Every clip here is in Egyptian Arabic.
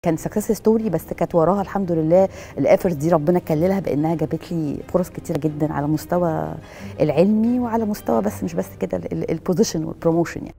كان سكسس ستوري بس كانت وراها الحمد لله الافرز دي ربنا كللها بانها جابت لي فرص كتيره جدا على مستوى العلمي وعلى مستوى بس مش بس كده البوزيشن والبروموشن يعني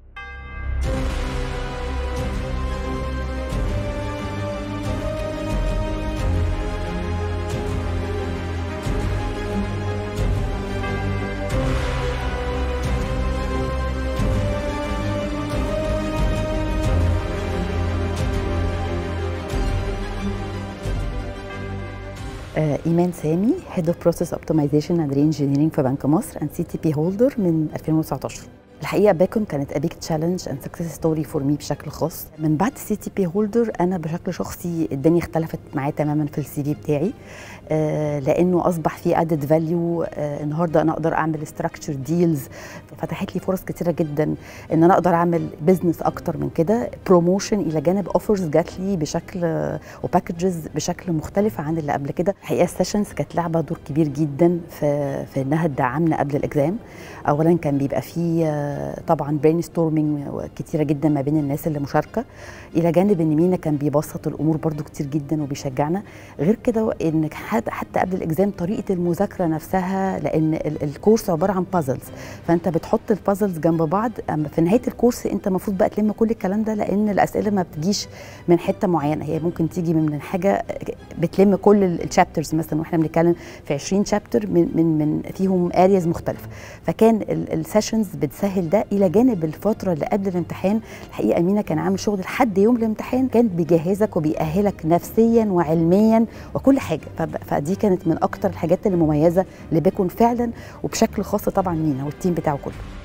آه، ايمان سامي هيد اوف بروسيس اوبتمايزيشن اند ري انجينيرنج في بنك مصر اند سي تي بي هولدر من 2019 الحقيقه باكون كانت ا بيج تشالنج اند سكسس ستوري فور مي بشكل خاص من بعد سي تي بي هولدر انا بشكل شخصي الدنيا اختلفت معايا تماما في السي في بتاعي آه لانه اصبح في ادد فاليو آه النهارده انا اقدر اعمل ستراكشر ديلز فتحت لي فرص كتيره جدا ان انا اقدر اعمل بزنس اكتر من كده بروموشن الى جانب اوفرز جات لي بشكل وباكجز بشكل مختلف عن اللي قبل كده الحقيقه السيشنز كانت لعبه دور كبير جدا في في انها تدعمنا قبل الاكزام اولا كان بيبقى فيه طبعا برين ستورمينج كتيره جدا ما بين الناس اللي مشاركه الى جانب ان مينا كان بيبسط الامور برضو كتير جدا وبيشجعنا غير كده ان حتى قبل الاكزام طريقه المذاكره نفسها لان الكورس عباره عن بازلز فانت بتحط البازلز جنب بعض اما في نهايه الكورس انت المفروض بقى تلم كل الكلام ده لان الاسئله ما بتجيش من حته معينه هي ممكن تيجي من حاجه بتلم كل الشابترز مثلا واحنا بنتكلم في 20 شابتر من من من فيهم ارياز مختلفه فكان السيشنز بتسهل ده الى جانب الفتره اللي قبل الامتحان الحقيقه امينه كان عامل شغل لحد يوم الامتحان كان بيجهزك وبيأهلك نفسيا وعلميا وكل حاجه فدي كانت من اكتر الحاجات اللي مميزه لبيكون فعلا وبشكل خاص طبعا مينا والتيم بتاعه كله